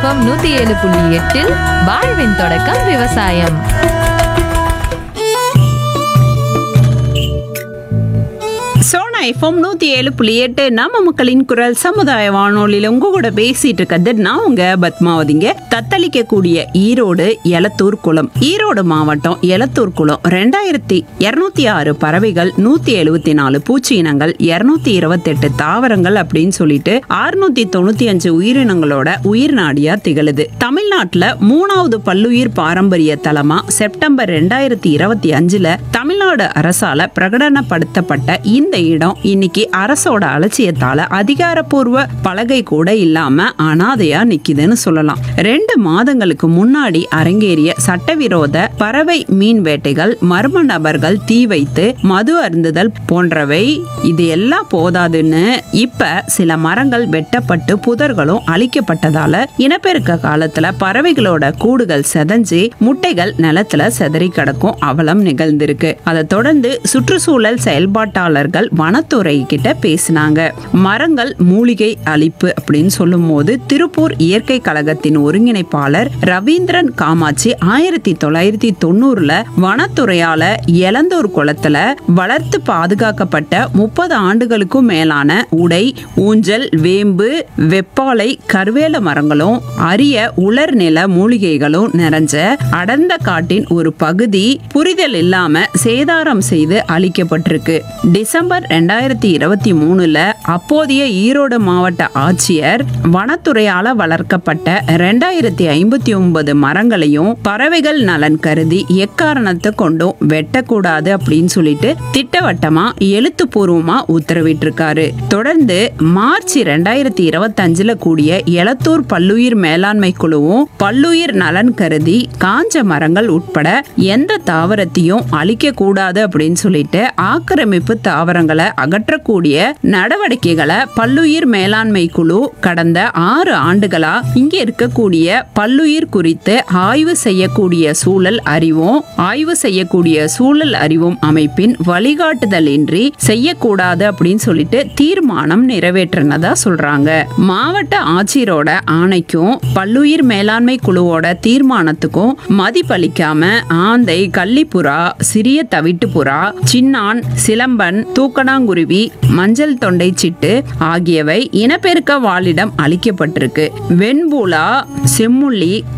FM நூத்தி ஏழு புள்ளி எட்டில் வாழ்வின் தொடக்கம் விவசாயம் சோனா எஃப்எம் நூத்தி ஏழு புள்ளி எட்டு நம்ம மக்களின் குரல் சமுதாய வானொலியில உங்க கூட பேசிட்டு இருக்கிறது நான் உங்க பத்மாவதிங்க தத்தளிக்கக்கூடிய ஈரோடு எலத்தூர் குளம் ஈரோடு மாவட்டம் எலத்தூர் குளம் ரெண்டாயிரத்தி இருநூத்தி ஆறு பறவைகள் நூத்தி எழுபத்தி நாலு பூச்சி இனங்கள் இருநூத்தி இருபத்தெட்டு தாவரங்கள் அப்படின்னு சொல்லிட்டு அறுநூத்தி தொண்ணூத்தி அஞ்சு உயிரினங்களோட உயிர் நாடியா திகழுது தமிழ்நாட்டுல மூணாவது பல்லுயிர் பாரம்பரிய தலமா செப்டம்பர் ரெண்டாயிரத்தி இருபத்தி அஞ்சுல தமிழ்நாடு அரசால பிரகடனப்படுத்தப்பட்ட இந்த இடம் இன்னைக்கு அரசோட அலட்சியத்தால அதிகாரப்பூர்வ பலகை கூட இல்லாம அனாதையா நிக்குதுன்னு சொல்லலாம் ரெண்டு மாதங்களுக்கு முன்னாடி அரங்கேறிய சட்டவிரோத பறவை மீன் வேட்டைகள் மர்ம நபர்கள் தீ வைத்து மது அருந்துதல் போன்றவை இது எல்லாம் போதாதுன்னு இப்ப சில மரங்கள் வெட்டப்பட்டு புதர்களும் அழிக்கப்பட்டதால இனப்பெருக்க காலத்துல பறவைகளோட கூடுகள் செதஞ்சு முட்டைகள் நிலத்துல செதறி கிடக்கும் அவலம் நிகழ்ந்திருக்கு அதை தொடர்ந்து சுற்றுச்சூழல் செயல்பாட்டாளர்கள் வனத்துறை கிட்ட பேசினாங்க மரங்கள் மூலிகை அழிப்பு அப்படின்னு சொல்லும் போது திருப்பூர் இயற்கை கழகத்தின் ஒருங்கிணைப்பாளர் ரவீந்திரன் காமாட்சி ஆயிரத்தி தொள்ளாயிரத்தி தொண்ணூறுல வனத்துறையால எலந்தூர் குளத்துல வளர்த்து பாதுகாக்கப்பட்ட முப்பது ஆண்டுகளுக்கும் மேலான உடை ஊஞ்சல் வேம்பு வெப்பாலை கருவேல மரங்களும் அரிய உலர் நில மூலிகைகளும் நிறைஞ்ச அடர்ந்த காட்டின் ஒரு பகுதி புரிதல் இல்லாம சேதாரம் செய்து அளிக்கப்பட்டிருக்கு டிசம்பர் ரெண்டாயிரத்தி இருபத்தி மூணுல அப்போதைய ஈரோடு மாவட்ட ஆட்சியர் வனத்துறையால வளர்க்கப்பட்ட ரெண்டாயிரத்தி ஐம்பத்தி ஒன்பது மரங்களையும் பறவைகள் நலன் கருதி எக்காரணத்தை கொண்டும் வெட்டக்கூடாது அப்படின்னு சொல்லிட்டு திட்டவட்டமா எழுத்துப்பூர்வமா உத்தரவிட்டிருக்காரு தொடர்ந்து மார்ச் ரெண்டாயிரத்தி இருபத்தஞ்சுல கூடிய எலத்தூர் பல்லுயிர் மேலாண்மை குழுவும் பல்லுயிர் நலன் கருதி காஞ்ச மரங்கள் உட்பட எந்த தாவரத்தையும் அழிக்க கூடாது அப்படின்னு சொல்லிட்டு ஆக்கிரமிப்பு தாவரங்களை அகற்றக்கூடிய நடவடிக்கைகளை பல்லுயிர் மேலாண்மை குழு கடந்த ஆறு ஆண்டுகளா இங்க இருக்கக்கூடிய பல்லுயிர் குறித்து ஆய்வு செய்யக்கூடிய சூழல் அறிவும் ஆய்வு செய்யக்கூடிய சூழல் அறிவும் அமைப்பின் வழிகாட்டுதலின்றி செய்யக்கூடாது அப்படின்னு சொல்லிட்டு தீர்மானம் நிறைவேற்றினதா சொல்றாங்க மாவட்ட ஆட்சியரோட ஆணைக்கும் பல்லுயிர் மேலாண்மை குழுவோட தீர்மானத்துக்கும் மதிப்பளிக்காம ஆந்தை கள்ளிப்புறா சிறிய தவிட்டுப்புறா சின்னான் சிலம்பன் தூக்கணாங்குருவி மஞ்சள் தொண்டை சிட்டு ஆகியவை இனப்பெருக்க வாழிடம் அளிக்கப்பட்டிருக்கு வெண்பூலா செம்முள்ளி